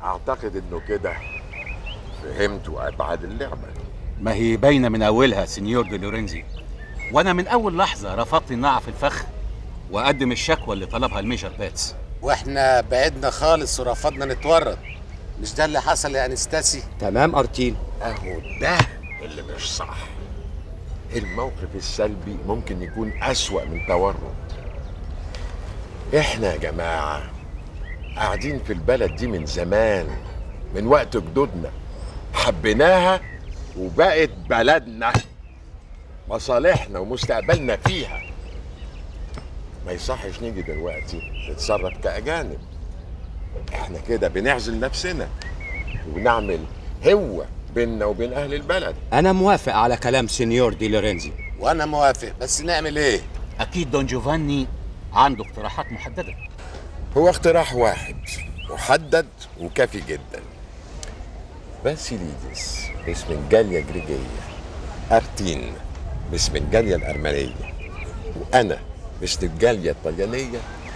اعتقد انه كده فهمتوا ابعاد اللعبه ما هي باينه من اولها سينيور دي لورينزي وانا من اول لحظه رفضت ان في الفخ واقدم الشكوى اللي طلبها الميجر باتس واحنا بعدنا خالص ورفضنا نتورط مش ده اللي حصل يا انستاسي تمام ارتين اهو ده اللي مش صح الموقف السلبي ممكن يكون اسوأ من تورط احنا يا جماعه قاعدين في البلد دي من زمان من وقت جدودنا حبيناها وبقت بلدنا مصالحنا ومستقبلنا فيها ما يصحش نيجي دلوقتي نتصرف كأجانب احنا كده بنعزل نفسنا ونعمل هوة بيننا وبين أهل البلد انا موافق على كلام سينيور دي لورينزي وانا موافق بس نعمل ايه اكيد دون جوفاني عنده اقتراحات محدده هو اقتراح واحد محدد وكافي جدا باسيليدس بسمنجاليا جريجية أرتين بسمنجاليا الأرمنية وأنا بسنجاليا الطليانية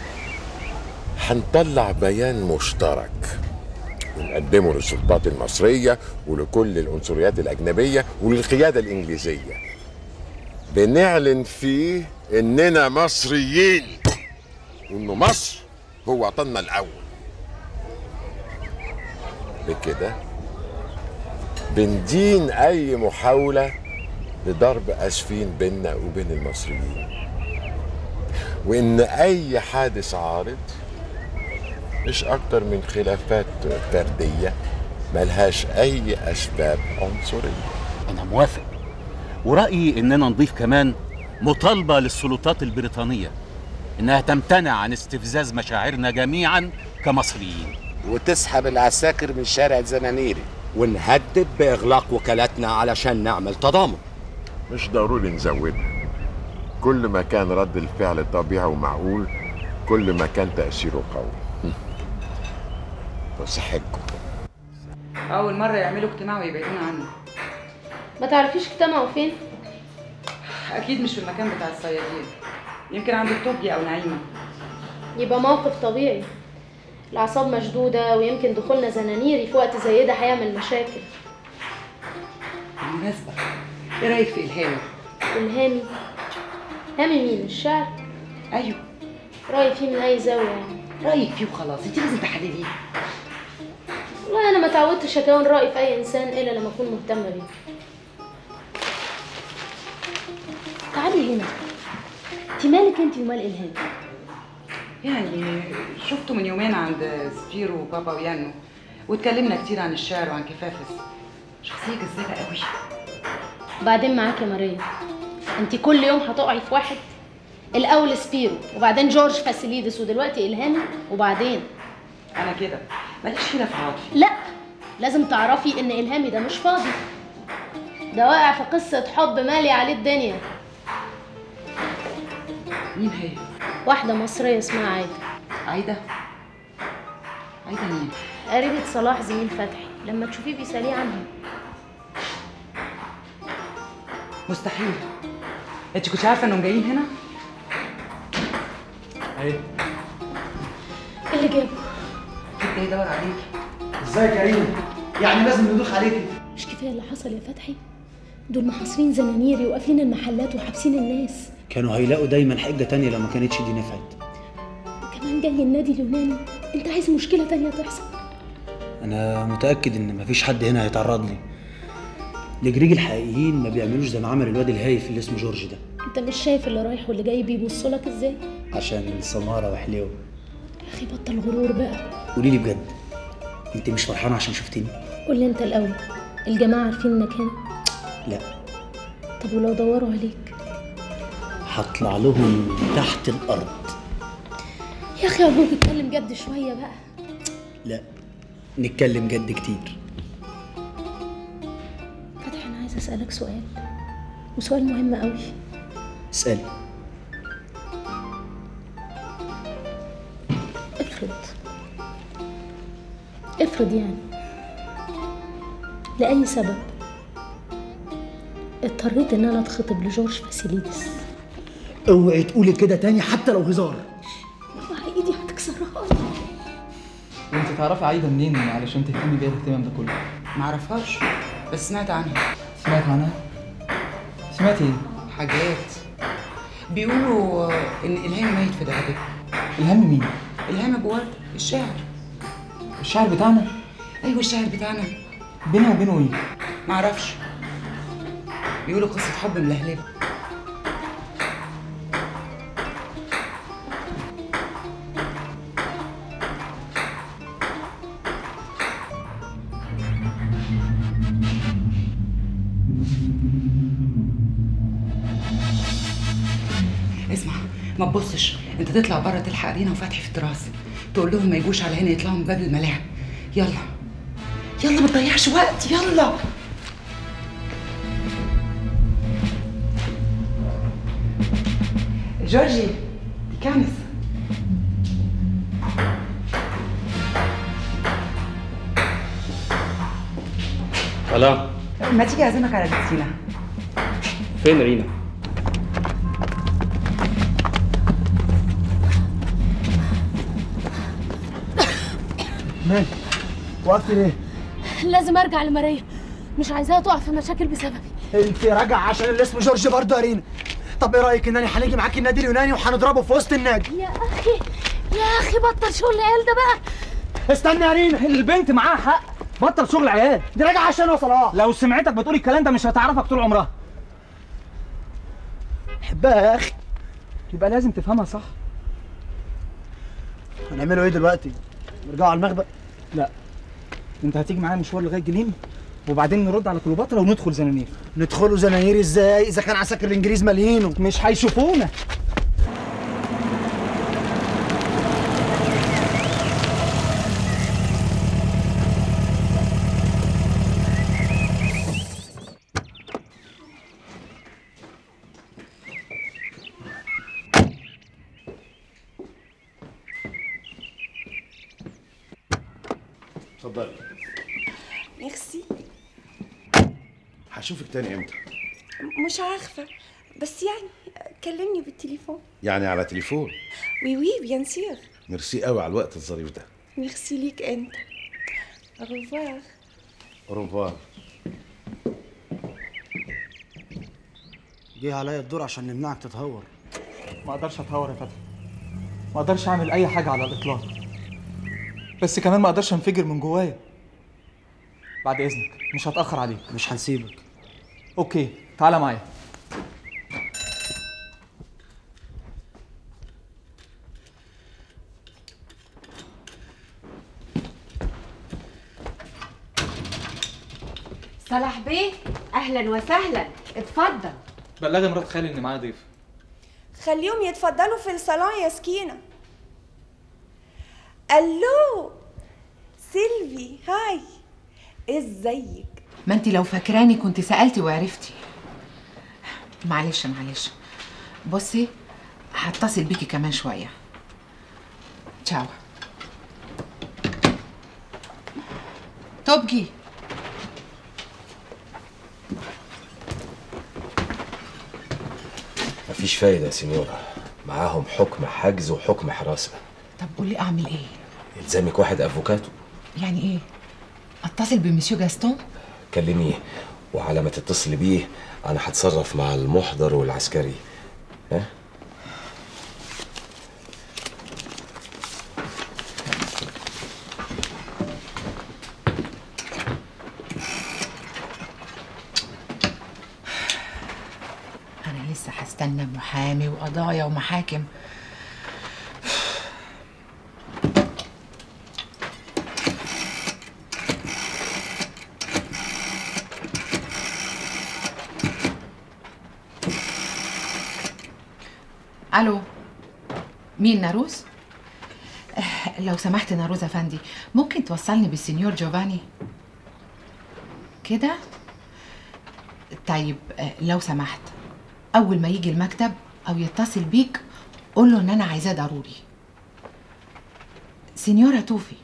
هنطلع بيان مشترك ونقدمه للسلطات المصرية ولكل العنصريات الأجنبية وللقيادة الإنجليزية بنعلن فيه إننا مصريين وإنه مصر هو وطننا الأول بكده بندين أي محاولة لضرب أسفين بيننا وبين المصريين وإن أي حادث عارض مش أكتر من خلافات فردية ملهاش أي أسباب عنصرية انا موافق ورايي اننا نضيف كمان مطالبه للسلطات البريطانيه انها تمتنع عن استفزاز مشاعرنا جميعا كمصريين وتسحب العساكر من شارع الزنانيري ونهدد باغلاق وكالاتنا علشان نعمل تضامن مش ضروري نزودها كل ما كان رد الفعل طبيعي ومعقول كل ما كان تأثيره قوي بصحتكم أول مرة يعملوا اجتماع ويبعدونا عنه ما تعرفيش اجتمعوا فين أكيد مش في المكان بتاع الصيادين يمكن عند التوبجي أو نعيمة يبقى موقف طبيعي الأعصاب مشدودة ويمكن دخولنا زنانيري في وقت زي ده هيعمل مشاكل بالمناسبة إيه رأيك في إلهامي؟ إلهامي هامي مين الشعر أيوه رأيي فيه من أي زاوية يعني رأيك فيه وخلاص أنت لازم تحلليه والله أنا ما تعودتش أكون رأي في أي إنسان إلا لما أكون مهتمة بيه تعالي هنا انت مالك انت ومال إلهام يعني شفته من يومين عند سفيرو وبابا ويانو واتكلمنا كتير عن الشعر وعن كفافس شخصية جذابة قوي بعدين معاك يا ماريا انت كل يوم هتقعي في واحد الأول سبيرو وبعدين جورج فاسيليدس ودلوقتي إلهامي وبعدين أنا كده ماليش فينا في عاطفي لا لازم تعرفي ان الهامي ده مش فاضي ده واقع في قصة حب مالي عليه الدنيا مين هي؟ واحدة مصرية اسمها عايدة عايدة؟ عايدة مين؟ قريبة صلاح زميل فتحي لما تشوفيه بيسأليه عنها مستحيل انت كنت عارفة انهم جايين هنا؟ ايه إيه اللي جابه كنت يدور عليكي ازيك يا ريم يعني لازم ندوخ عليكي مش كفاية اللي حصل يا فتحي دول محاصرين زنانيري وقافلين المحلات وحابسين الناس كانوا هيلاقوا دايما حجه تانية لو ما كانتش دي نفعت وكمان جاي النادي اليوناني انت عايز مشكلة تانية تحصل انا متاكد ان مفيش حد هنا هيتعرض لي الجريج الحقيقيين ما بيعملوش زي ما عمل الواد الهايف اللي اسمه جورج ده انت مش شايف اللي رايح واللي جاي بيبصوا لك ازاي عشان سماره وحليوه يا اخي بطل غرور بقى قولي لي بجد انت مش فرحانه عشان شفتني قول لي انت الاول الجماعة عارفين انك هنا لا طب ولو دوروا عليك هطلع لهم من تحت الارض يا اخي ارجوك اتكلم جد شوية بقى لا نتكلم جد كتير فتحي انا عايزة اسألك سؤال وسؤال مهم قوي اسالي افرض افرض يعني لأي سبب اضطريت ان انا اتخطب لجورج فاسيليدس اوعي تقولي كده تاني حتى لو هزار اوعى ايدي هتكسرها لي وانت تعرفي عايده منين علشان تهتمي بيها الاهتمام ده كله معرفهاش بس سمعت عنها سمعت عنها سمعت ايه حاجات بيقولوا ان الهام ميت في دهبك الهم مين الهام ابو ورد الشاعر الشعر بتاعنا ايوه الشاعر بتاعنا بينه وبينه ايه معرفش بيقولوا قصه حب ملهلبه اسمع ما تبصش انت تطلع بره تلحق رينا وفتحي في التراس تقول لهم ما يجوش على هنا يطلعوا من باب الملاعب يلا يلا ما تضيعش وقت يلا جورجي دي كانس خلاص ما تيجي اعزمك على بيتزينا فين رينا مالك وقفتي ليه لازم ارجع لماريا مش عايزاها تقع في مشاكل بسببي انت راجع عشان اللي اسمه جورج برضه يا رينا طب ايه رايك انني هنيجي معاكي النادي اليوناني وهنضربه في وسط النادي يا اخي يا اخي بطل شغل العيال ده بقى استنى يا رينا البنت معاها حق بطل شغل عيال دي راجعه عشان يا صلاح لو سمعتك بتقول الكلام ده مش هتعرفك طول عمرها حبها يا اخي يبقى لازم تفهمها صح هنعمله ايه دلوقتي نرجعوا على المخبأ لا انت هتيجي معايا مشوار لغايه جليم وبعدين نرد على كليوباترا وندخل زنانير ندخلوا زناير ازاي اذا كان عساكر الانجليز مالينه مش هيشوفونا اتفضلي ميرسي هشوفك تاني امتى مش عارفة بس يعني كلمني بالتليفون يعني على تليفون وي وي بيان سير ميرسي قوي على الوقت الظريف ده ميرسي ليك انت ريفوار اوروفوار جه عليا الدور عشان نمنعك تتهور ما اقدرش اتهور يا فتحي ما اقدرش اعمل اي حاجه على الاطلاق بس كمان ما اقدرش انفجر من جوايا بعد اذنك مش هتاخر عليك مش هنسيبك اوكي تعالى معايا صلاح بيه اهلا وسهلا اتفضل بلغي مرات خالي ان معايا ضيف خليهم يتفضلوا في الصالون يا سكينة الو سيلفي هاي ازيك ما انت لو فاكراني كنت سالتي وعرفتي معلش معلش بصي هتصل بيكي كمان شويه تشاو توبجي مفيش فايدة يا سينيورا معاهم حكم حجز وحكم حراسة طب قولي اعمل ايه يلزمك واحد افوكاتو يعني ايه اتصل بمسيو جاستون كلميه وعلى ما تتصل بيه انا هتصرف مع المحضر والعسكري ها انا لسه هستنى محامي وقضايا ومحاكم الو مين ناروز آه، لو سمحت ناروز افندي ممكن توصلني بالسنيور جوفاني كده طيب آه، لو سمحت اول ما يجي المكتب او يتصل بيك قول له ان انا عايزاه ضروري سينيورا توفي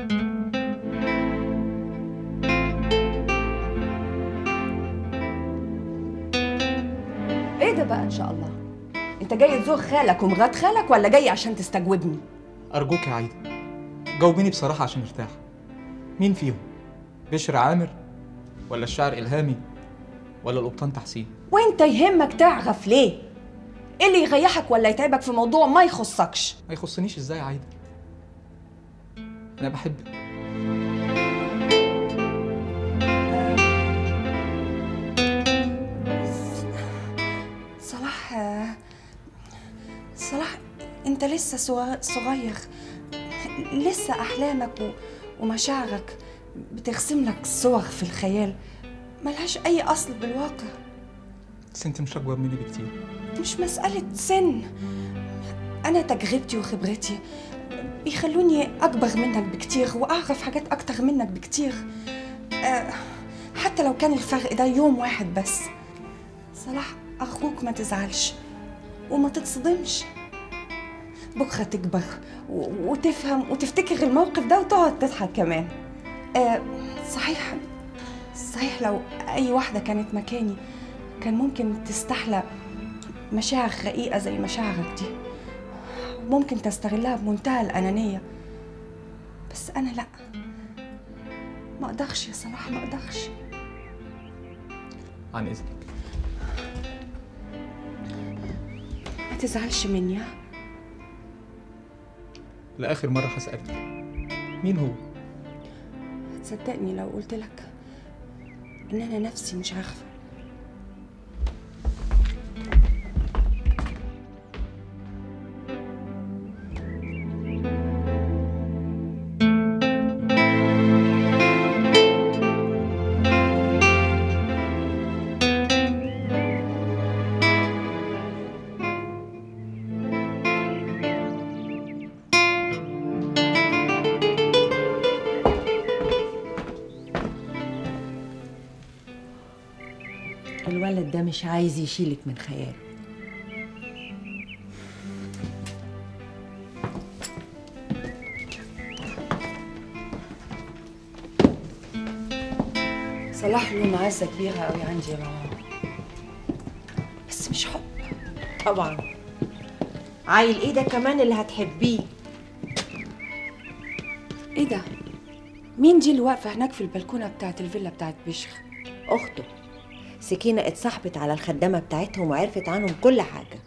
ايه ده بقى ان شاء الله انت جاي تزور خالك ومرات خالك ولا جاي عشان تستجوبني ارجوك يا عايده جاوبيني بصراحة عشان ارتاح مين فيهم؟ بشر عامر ولا الشاعر إلهامي ولا القبطان تحسين؟ وانت يهمك تعرف ليه ايه اللي يريحك ولا يتعبك في موضوع ما يخصكش ما يخصنيش ازاي يا عايدة أنا بحبك صلاح آه، صلاح انت لسه صغ- صغير لسه احلامك و- ومشاعرك بترسم لك صور في الخيال ملهاش اي اصل بالواقع بس انت مش أكبر مني بكتير مش مسألة سن أنا تجربتي وخبرتي بيخلوني أكبر منك بكتير وأعرف حاجات أكتر منك بكتير أه حتى لو كان الفرق ده يوم واحد بس صلاح أرجوك ما تزعلش وما تتصدمش بكرة تكبر و- وتفهم وتفتكر الموقف ده وتقعد تضحك كمان أه صحيح صحيح لو أي واحدة كانت مكاني كان ممكن تستحلى مشاعر رقيقة زي مشاعرك دي ممكن تستغلها بمنتهى الأنانية بس أنا لأ ما أقدرش يا صلاح ما أقدرش عن إذنك ما تزعلش مني ها؟ لآخر مرة هسألك مين هو؟ تصدقني لو قلت لك إن أنا نفسي مش عارفة الولد ده مش عايز يشيلك من خياله صلاح له معزة كبيرة قوي عندي يا ماما بس مش حب طبعا عيل ايه ده كمان اللي هتحبيه إيه ده؟ مين دي اللي واقفة هناك في البلكونة بتاعت الفيلا بتاعت بشر؟ اخته سكينة اتصاحبت على الخدامة بتاعتهم وعرفت عنهم كل حاجة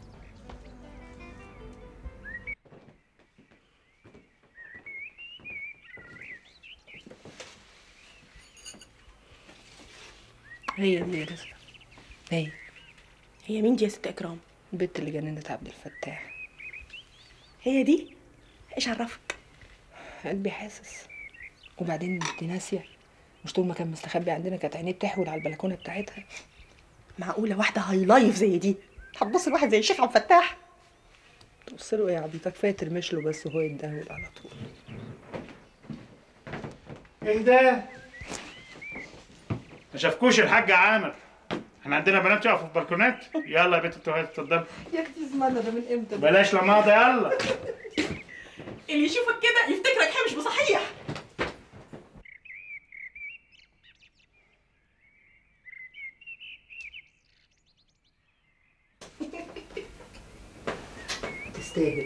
هي دي يا رزق هي هي مين دي يا ست إكرام؟ البت اللي جننت عبد الفتاح هي دي؟ إيش عرفك؟ قلبي حاسس وبعدين انت ناسيه مش طول ما كان مستخبي عندنا كانت عينيه بتحول على البلكونه بتاعتها معقولة واحدة هاي لايف زي دي هتبص لواحد زي الشيخ عبد الفتاح تبص له ايه يا عبيطه كفايه ترمش له بس وهو يتدهول على طول اهدى ما شافكوش الحاج عامر احنا عندنا بنات يقفوا في بلكونات يلا يا بنت انتوا اتفضلوا يا اختي زماننا ده من امتى ده؟ بلاش لماضي يلا اللي يشوفك كده يفتكرك حمش بصحيح تستاهل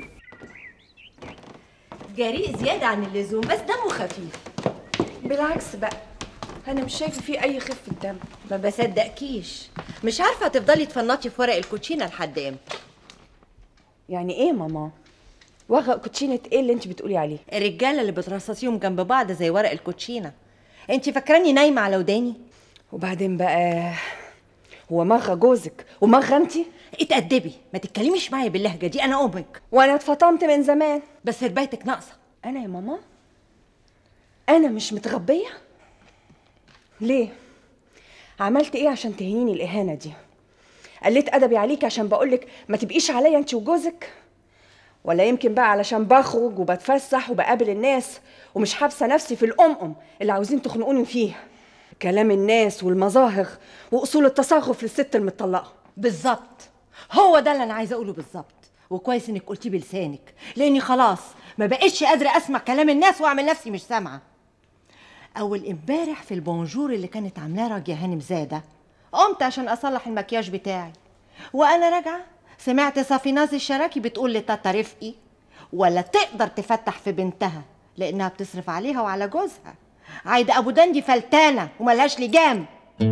جريء زيادة عن اللزوم بس دمه خفيف بالعكس بقى أنا مش شايفة فيه أي خفة دم ما بصدقكيش مش عارفة تفضلي تفنطي في ورق الكوتشينة لحد امتى يعني إيه ماما؟ ورق كوتشينة إيه اللي أنت بتقولي عليه؟ الرجالة اللي بترصصيهم جنب بعض زي ورق الكوتشينة انت فاكراني نايمة على وداني وبعدين بقى هو مغى جوزك ومغى أنت؟ اتأدبي ما تتكلميش معايا باللهجة دي أنا أمك وأنا اتفطمت من زمان بس ربايتك ناقصة أنا يا ماما؟ أنا مش متربية؟ ليه؟ عملت إيه عشان تهينيني الإهانة دي؟ قلت أدبي عليكي عشان بقولك ما تبقيش عليا أنت وجوزك؟ ولا يمكن بقى علشان بخرج وبتفسح وبقابل الناس ومش حابسة نفسي في الأمم اللي عاوزين تخنقوني فيه كلام الناس والمظاهر وأصول التصرف للست المطلقة بالظبط هو ده اللي أنا عايزة أقوله بالظبط وكويس إنك قلتيه بلسانك لأني خلاص ما بقتش قادرة أسمع كلام الناس وأعمل نفسي مش سامعة أول امبارح في البونجور اللي كانت عاملاه راجية هانم زادة قمت عشان أصلح المكياج بتاعي وأنا راجعة سمعت صافيناز الشراكي بتقول لتاتا رفقي ولا تقدر تفتح في بنتها لانها بتصرف عليها وعلى جوزها عايده ابو دندي فلتانه وملهاش لجام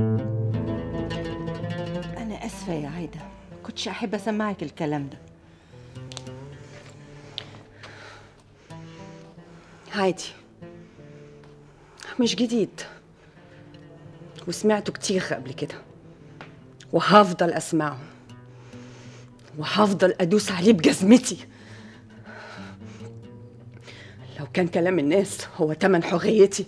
انا اسفه يا عايده كنتش احب اسمعك الكلام ده عادي مش جديد وسمعته كتير قبل كده وهفضل اسمعه وهفضل ادوس عليه بجزمتي لو كان كلام الناس هو تمن حريتي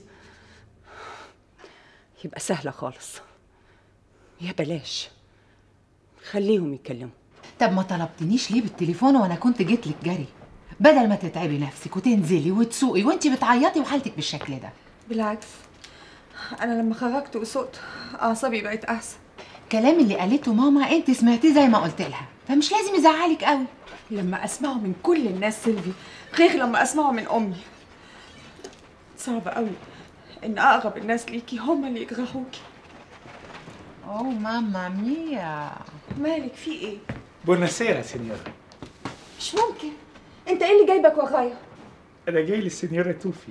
يبقى سهلة خالص يا بلاش خليهم يتكلموا طب ما طلبتنيش ليه بالتليفون وانا كنت جيت لك جري بدل ما تتعبي نفسك وتنزلي وتسوقي وانت بتعيطي وحالتك بالشكل ده بالعكس انا لما خرجت وسقت اعصابي بقت احسن الكلام اللي قالته ماما انت سمعتيه زي ما قلت لها فمش لازم يزعلك قوي لما اسمعه من كل الناس سيلفي غير لما اسمعه من امي صعب قوي ان اقرب الناس ليكي هما اللي يجرحوكي اوه ماما ميا مالك في ايه بوناسيرا سينيورا مش ممكن انت ايه اللي جايبك ورايا انا جاي للسينيورا توفي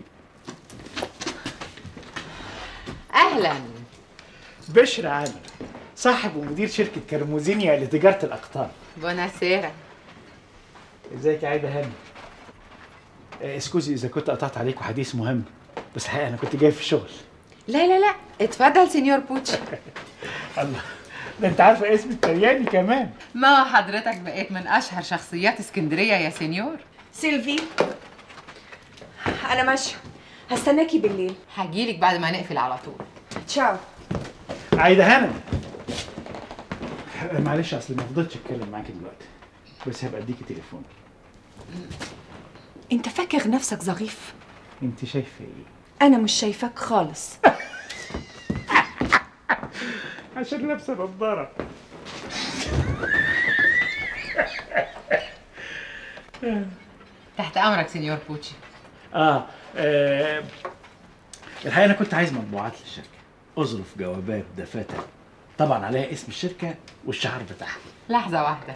اهلا بشر عامر صاحب ومدير شركة كرموزينيا لتجارة الأقطار بوناسيرا ازيك يا عايدة هاني آه، اسكوزي إذا كنت قطعت عليكم حديث مهم بس الحقيقة أنا كنت جاي في الشغل لا لا لا اتفضل سينيور بوتشي الله ده أنت عارفة اسم الترياني كمان ما حضرتك بقيت من اشهر شخصيات اسكندريه يا سينيور سيلفي انا ماشيه هستناكي بالليل هجيلك بعد ما نقفل على طول تشاو عايدة هانم آه، معلش أصل ما فضلتش أتكلم معاكي دلوقتي بس هبقى أديكي تليفون انت فاكر نفسك ظريف أنت شايفة إيه؟ انا مش شايفاك خالص عشان لابسة نضارة تحت امرك سينيور بوتشي آه, آه الحقيقة أنا كنت عايز مطبوعات للشركة أظرف جوابات دفاتر طبعا عليها اسم الشركة والشهر بتاعها لحظه واحده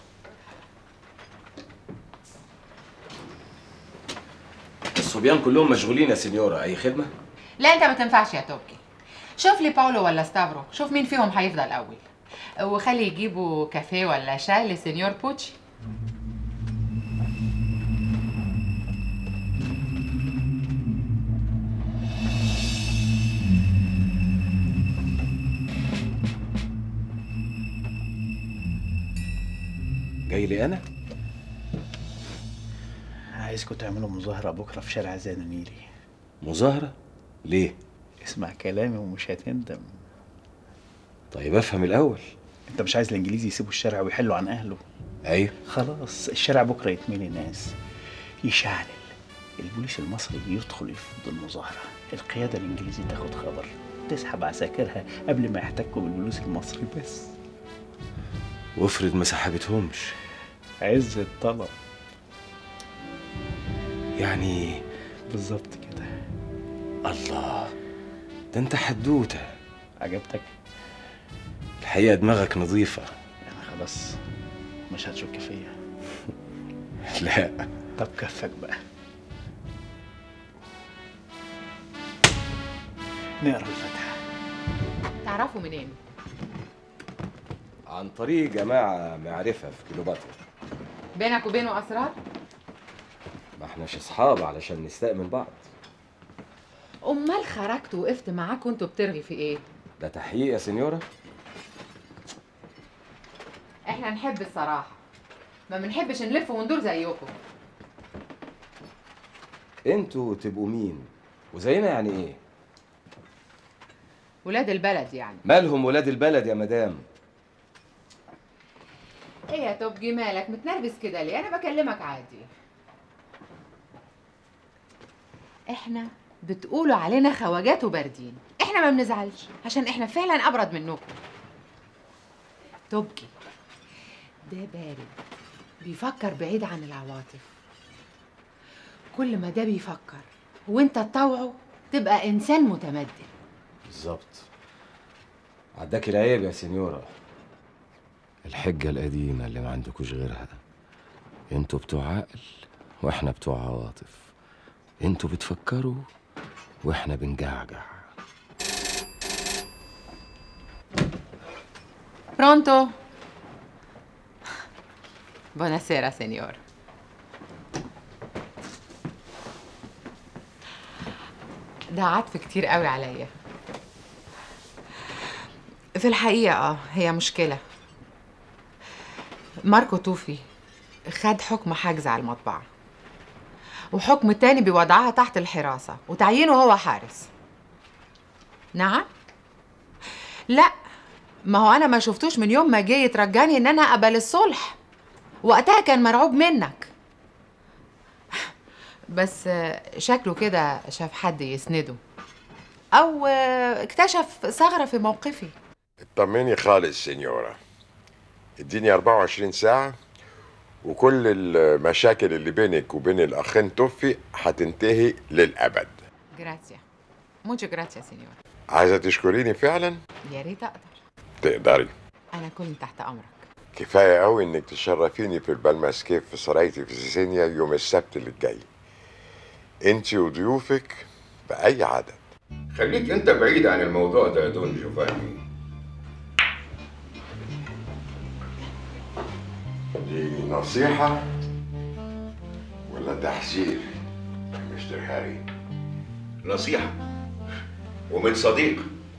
الصبيان كلهم مشغولين يا سينيورا اي خدمه لا انت ما تنفعش يا توبكي شوف لي باولو ولا ستافرو شوف مين فيهم هيفضل اول وخلي يجيبوا كافيه ولا شاي لسينيور بوتشي جاي لي انا عايزكم تعملوا مظاهرة بكرة في شارع زين النيلي مظاهره ليه اسمع كلامي ومش هتندم طيب افهم الاول انت مش عايز الانجليزي يسيبوا الشارع ويحلوا عن اهله ايوه خلاص الشارع بكره يتملي ناس يشعلل البوليس المصري يدخل يفض المظاهرة القيادة الإنجليزية تاخد خبر تسحب عساكرها قبل ما يحتكوا بالبوليس المصري بس وافرض ما سحبتهمش عز الطلب يعني بالظبط كده الله ده انت حدوته عجبتك الحقيقه دماغك نظيفه يعني خلاص مش هتشك فيا لا طب كفك بقى نقرا الفاتحة تعرفوا منين عن طريق جماعه معرفه في كيلوباترا بينك وبينه اسرار ما احناش اصحاب علشان نستأمن بعض امال خرجت وقفت معاك وانتوا بترغي في ايه ده تحقيق يا سينيورا احنا نحب الصراحه ما بنحبش نلف وندور زيكم انتوا تبقوا مين وزينا يعني ايه ولاد البلد يعني مالهم ولاد البلد يا مدام ايه يا توبجي مالك متنرفز كده ليه انا بكلمك عادي احنا بتقولوا علينا خواجات وباردين احنا ما بنزعلش عشان احنا فعلا ابرد منكم توبجي ده بارد بيفكر بعيد عن العواطف كل ما ده بيفكر وانت تطوعه تبقى انسان متمدن بالظبط عداك العيب يا سينيورا الحجة القديمة اللي ما عندكوش غيرها انتوا بتوع عقل واحنا بتوع عواطف انتوا بتفكروا واحنا بنجعجع Pronto? Buonasera, signor. ده عطف كتير قوي عليا في الحقيقة اه هي مشكلة ماركو توفي خد حكم حجز على المطبعة وحكم تاني بوضعها تحت الحراسة وتعيينه هو حارس نعم لا ما هو انا ما شفتوش من يوم ما جه يترجاني ان انا اقبل الصلح وقتها كان مرعوب منك بس آه، شكله كده شاف حد يسنده او آه، اكتشف ثغرة في موقفي اطمني خالص سينيورا اديني 24 ساعة وكل المشاكل اللي بينك وبين الأخين توفي هتنتهي للأبد جراتيا موتشو جراتيا سينيور عايزة تشكريني فعلا يا ريت اقدر تقدري انا كنت تحت امرك كفاية قوي انك تشرفيني في البلمس كيف في سرايتي في سيسينيا يوم السبت اللي جاي انت وضيوفك بأي عدد خليك انت بعيد عن الموضوع ده يا دون جوفاني دي نصيحة ولا تحذير يا مستر هاري نصيحة ومن صديق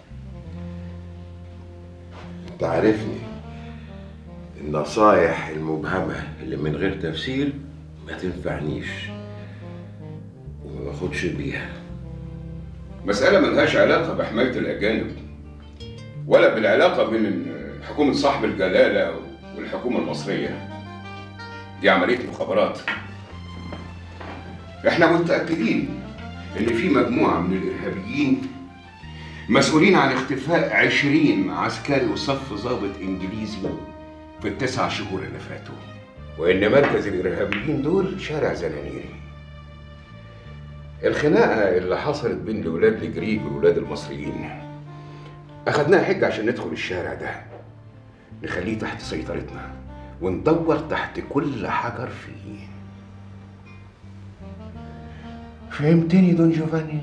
انت عارفني النصايح المبهمة اللي من غير تفسير ما تنفعنيش وما باخدش بيها مسألة ملهاش علاقة بحماية الأجانب ولا بالعلاقة بين حكومة صاحب الجلالة والحكومة المصرية دي عملية مخابرات احنا متأكدين إن في مجموعة من الإرهابيين مسؤولين عن اختفاء عشرين عسكري وصف ضابط إنجليزي في التسع شهور اللي فاتوا وإن مركز الإرهابيين دول شارع زنانيري الخناقة اللي حصلت بين الولاد الجريج والولاد المصريين أخدناها حجة عشان ندخل الشارع ده نخليه تحت سيطرتنا وندور تحت كل حجر فيه فهمتني دون جوفاني؟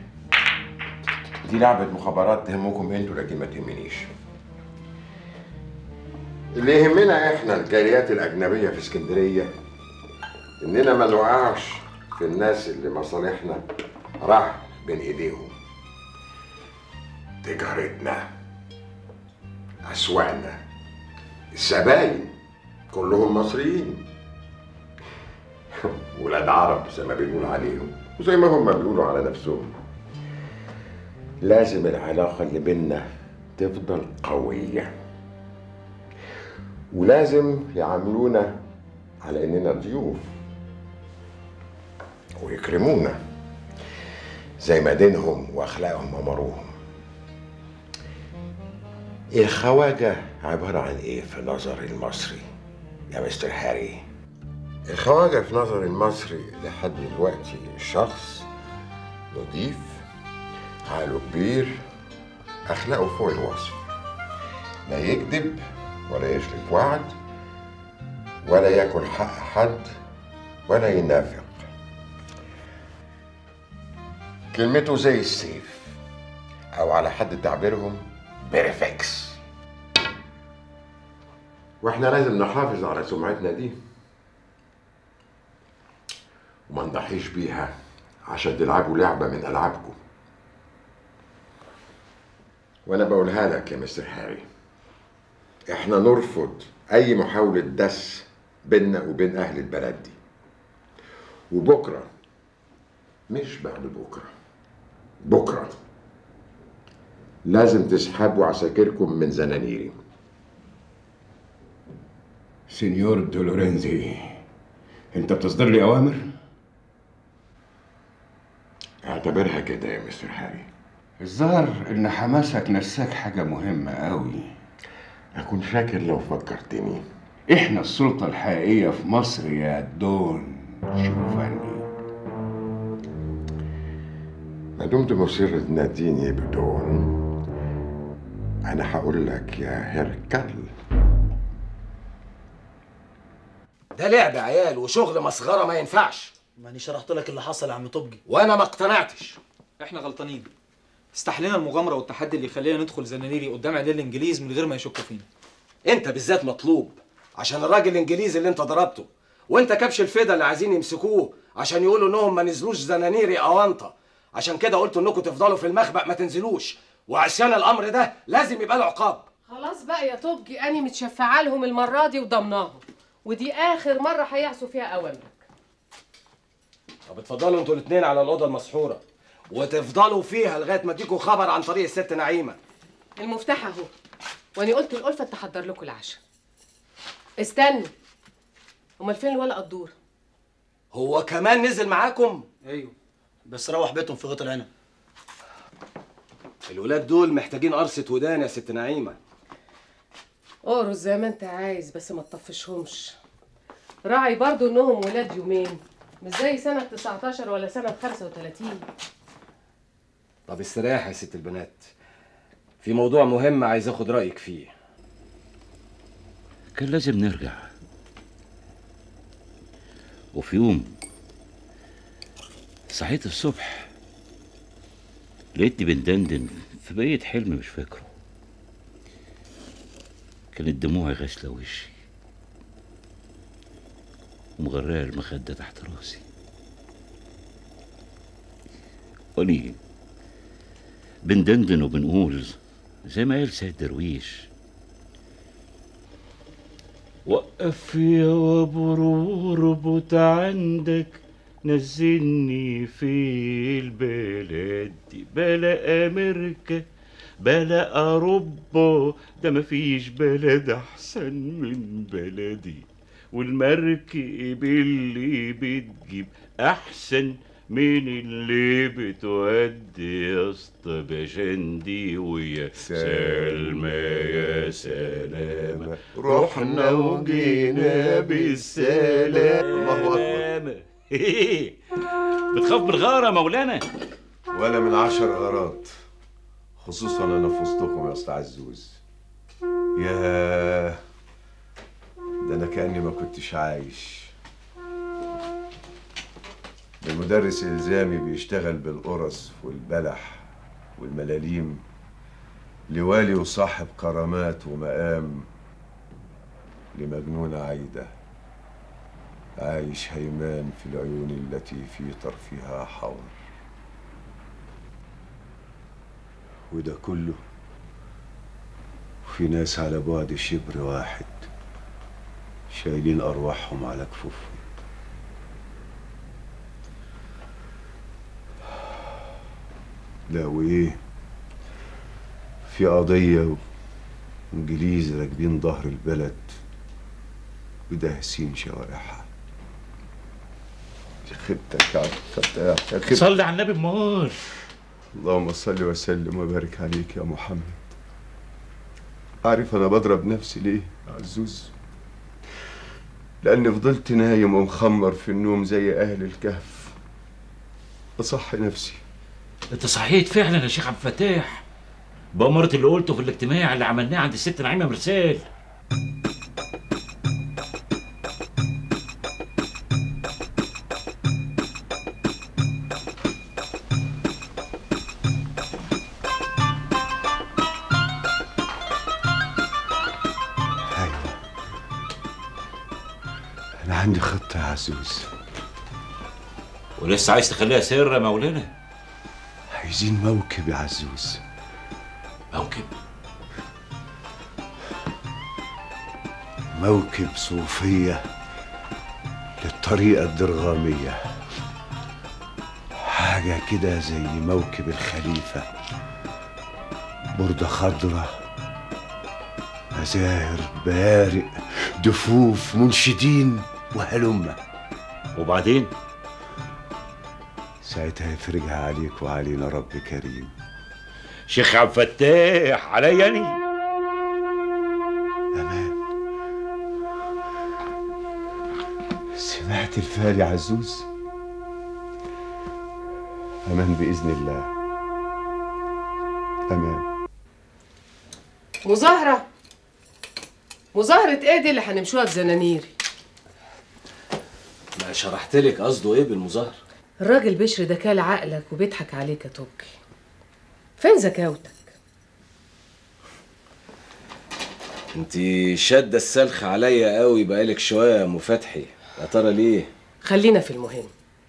دي لعبة مخابرات تهمكم انتوا لكن ما تهمنيش اللي يهمنا احنا الجاليات الأجنبية في اسكندرية إننا ما نوقعش في الناس اللي مصالحنا راح بين إيديهم تجارتنا أسواقنا الزباين كلهم مصريين ولاد عرب زي ما بنقول عليهم وزي ما هم بيقولوا على نفسهم لازم العلاقة اللي بينا تفضل قوية ولازم يعاملونا على إننا ضيوف ويكرمونا زي ما دينهم وأخلاقهم أمروهم الخواجة عبارة عن إيه في نظر المصري يا مستر هاري؟ الخواجة في نظر المصري لحد دلوقتي شخص نضيف عقله كبير أخلاقه فوق الوصف لا يكذب ولا يشرك وعد ولا ياكل حق حد ولا ينافق كلمته زي السيف أو على حد تعبيرهم بيرفكس واحنا لازم نحافظ على سمعتنا دي وما نضحيش بيها عشان تلعبوا لعبة من ألعابكم وأنا بقولها لك يا مستر هاري احنا نرفض أي محاولة دس بيننا وبين أهل البلد دي وبكرة مش بعد بكرة بكرة لازم تسحبوا عساكركم من زنانيري سينيور دولورينزي انت بتصدر لي اوامر اعتبرها كده يا مستر هاري الظاهر ان حماسك نساك حاجة مهمة قوي اكون شاكر لو فكرتني احنا السلطة الحقيقية في مصر يا دون شوفاني ما دمت مصر تناديني بدون انا هقول لك يا هركل ده لعب عيال وشغل مسخره ما ينفعش ماني شرحت لك اللي حصل يا عم طبجي وانا ما اقتنعتش احنا غلطانين استحلينا المغامره والتحدي اللي يخلينا ندخل زنانيري قدام عينين الانجليز من غير ما يشكوا فينا انت بالذات مطلوب عشان الراجل الانجليزي اللي انت ضربته وانت كبش الفدا اللي عايزين يمسكوه عشان يقولوا انهم ما نزلوش زنانيري اوانطه عشان كده قلت انكم تفضلوا في المخبأ ما تنزلوش وعشان الامر ده لازم يبقى له عقاب خلاص بقى يا طبجي أنا متشفعة لهم المرة دي وضمناهم ودي آخر مرة هيعصوا فيها أوامرك طب اتفضلوا انتوا الاثنين على الاوضه المسحوره وتفضلوا فيها لغايه ما تيجوا خبر عن طريق الست نعيمه المفتاح أهو وأنا قلت لألفة تحضر لكم العشاء استنوا أمال فين الولد قدور؟ هو كمان نزل معاكم ايوه بس روح بيتهم في غيط العنب الولاد دول محتاجين قرصه ودان يا ست نعيمه اقرص زي ما انت عايز بس ما تطفشهمش راعي برضو انهم ولاد يومين مش زي سنة 19 ولا سنة 35 طب استريح يا ست البنات في موضوع مهم عايز اخد رايك فيه كان لازم نرجع وفي يوم صحيت الصبح لقيتني بندندن في بقية حلم مش فاكره كانت دموعي غاسلة وشي ومغرقة المخدة تحت راسي وني بندندن وبنقول زي ما قال سيد درويش وقف يا وابو اربط عندك نزلني في البلد دي بلا امريكا بلا اوروبا ده مفيش بلد احسن من بلدي والمركب اللي بتجيب احسن من اللي بتودي يا اسطى بشندي ويا سلمى يا سلامة رحنا وجينا بالسلامة الله أكبر بتخاف من الغارة يا مولانا ولا من عشر غارات خصوصا انا في وسطكم يا استاذ عزوز يا ده انا كاني ما كنتش عايش ده المدرس الزامي بيشتغل بالقرص والبلح والملاليم لوالي وصاحب كرامات ومقام لمجنون عايدة عايش هيمان في العيون التي في طرفها حور وده كله في ناس على بعد شبر واحد شايلين أرواحهم على كفوفهم لا وإيه في قضية وإنجليز راكبين ظهر البلد وداهسين شوارعها يا خبتك يا عبد الفتاح يا خبتك صلي على النبي امال اللهم صل وسلم وبارك عليك يا محمد عارف انا بضرب نفسي ليه يا عزوز لاني فضلت نايم ومخمر في النوم زي اهل الكهف اصحي نفسي انت صحيت فعلا يا شيخ عبد الفتاح بأمارة اللي قلته في الاجتماع اللي عملناه عند الست نعيمة مرسال انا عندي خطه يا عزوز ولسه عايز تخليها سر يا مولانا عايزين موكب يا عزوز موكب موكب صوفية للطريقة الدرغامية حاجة كده زي موكب الخليفة بردة خضرة مزاهر بارق دفوف منشدين وهلمة وبعدين ساعتها يفرجها عليك وعلينا رب كريم شيخ عبد الفتاح عليا أنا سمعت الفال يا عزوز أمان بإذن الله أمان مظاهرة مظاهرة ايه دي اللي هنمشوها في زنانيري شرحت لك قصده ايه بالمظاهره الراجل بشر ده كال عقلك وبيضحك عليك يا توكي فين زكاوتك انت شاده السلخ عليا قوي بقالك شويه يا ام فتحي يا ترى ليه خلينا في المهم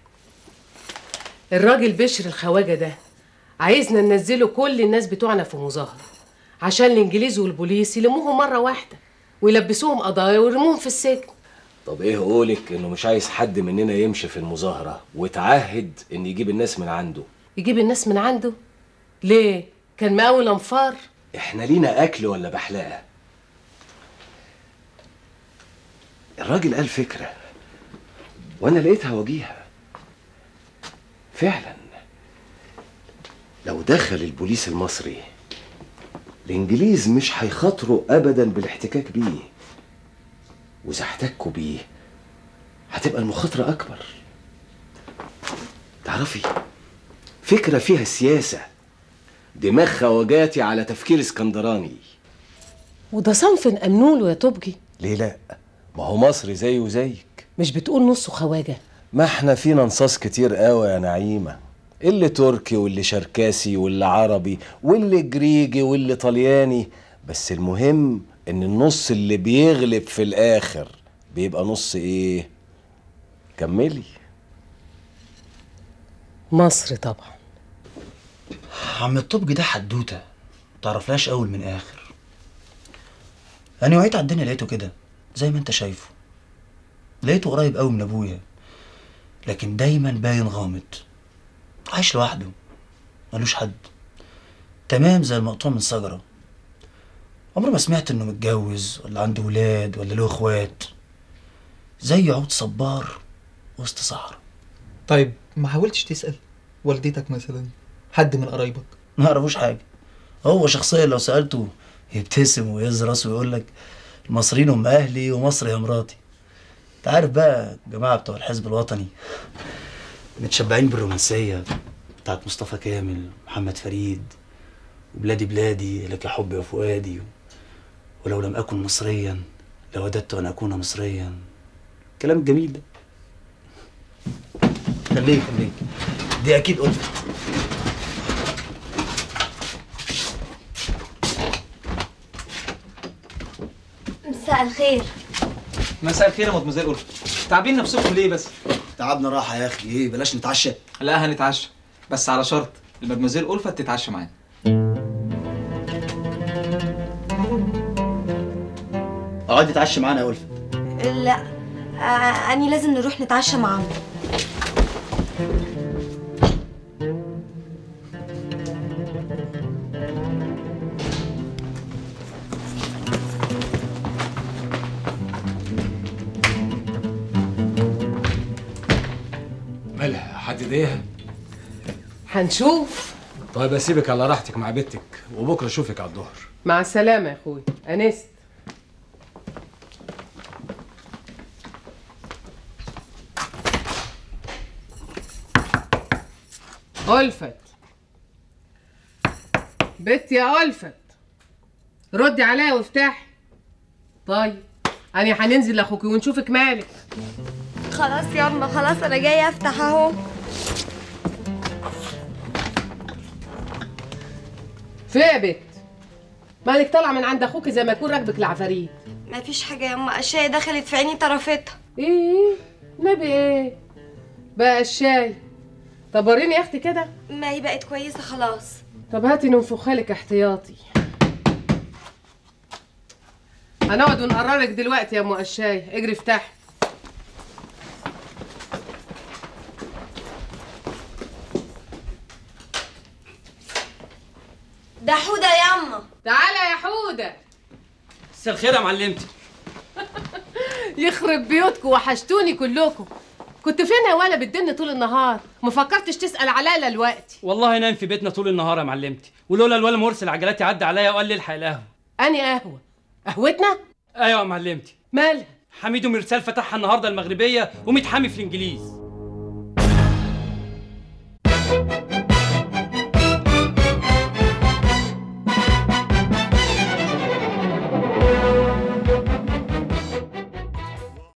الراجل بشر الخواجه ده عايزنا ننزله كل الناس بتوعنا في مظاهره عشان الانجليز والبوليس يلموهم مره واحده ويلبسوهم قضايا ويرموهم في السجن طب ايه قولك انه مش عايز حد مننا يمشي في المظاهره وتعهد ان يجيب الناس من عنده يجيب الناس من عنده ليه كان مقاول انفار احنا لينا اكل ولا بحلقه الراجل قال فكره وانا لقيتها وجيهه فعلا لو دخل البوليس المصري الانجليز مش هيخاطروا ابدا بالاحتكاك بيه واذا احتكوا بيه هتبقى المخاطره اكبر تعرفي فكره فيها سياسه دماغ خواجاتي على تفكير اسكندراني وده صنف نأمنوا له يا توبجي ليه لا ما هو مصري زيه وزيك مش بتقول نصه خواجه ما احنا فينا نصاص كتير قوي يا نعيمة اللي تركي واللي شركاسي واللي عربي واللي جريجي واللي طلياني بس المهم ان النص اللي بيغلب في الاخر بيبقى نص ايه كملي مصر طبعا عم الطبج ده حدوته متعرفلهاش اول من اخر انا وعيت على الدنيا لقيته كده زي ما انت شايفه لقيته قريب قوي من ابويا لكن دايما باين غامض عايش لوحده ملوش حد تمام زي المقطوع من شجره عمري ما سمعت انه متجوز ولا عنده ولاد ولا له اخوات زي عود صبار وسط صحراء طيب ما حاولتش تسأل والدتك مثلا حد من قرايبك ما يعرفوش حاجه هو شخصيا لو سالته يبتسم ويهز راسه ويقول لك المصريين هم اهلي ومصر هي مراتي انت عارف بقى الجماعه بتوع الحزب الوطني متشبعين بالرومانسيه بتاعت مصطفى كامل محمد فريد وبلادي بلادي لك يا حبي وفؤادي ولو لم اكن مصريا لوددت ان اكون مصريا الكلام الجميل ده خليك خليك دي اكيد ألفت مساء الخير مساء الخير يا مدمزيل ألفت تعبين نفسكم ليه بس تعبنا راحه يا اخي ايه بلاش نتعشى لا هنتعشى بس على شرط المدمزيل ألفت تتعشى معانا اقعدي اتعشى معانا يا ألفت لا آه أني لازم نروح نتعشى مع عمو مالها حد ايديها هنشوف طيب اسيبك على راحتك مع بنتك وبكره اشوفك على الظهر مع السلامه يا اخوي انست ألفت بنت يا ألفت ردي عليا وافتحي طيب أنا هننزل لأخوكي ونشوفك مالك خلاص يا أما خلاص أنا جاية أفتح أهو في يا بت مالك طالعة من عند أخوكي زي ما يكون راكبك العفاريت مفيش حاجة يا أما الشاي دخلت في عيني طرفتها إيه نبي إيه بقى الشاي طب وريني يا أختي كده ما هي بقت كويسة خلاص طب هاتي ننفخها لك احتياطي هنقعد ونقررك دلوقتي يا ام الشاي اجري افتحي ده حودة يا أما تعالى يا حودة مساء الخير يا معلمتي يخرب بيوتكم وحشتوني كلكم كنت فين يا ولا بتدن طول النهار ما فكرتش تسأل عليا دلوقتي والله نايم في بيتنا طول النهار يا معلمتي ولولا الولا مرسل عجلاتي عدى عليا وقال لي الحق القهوه اني قهوه قهوتنا ايوه يا معلمتي مالها حميد ومرسال فتحها النهارده المغربيه ومتحامي في الانجليز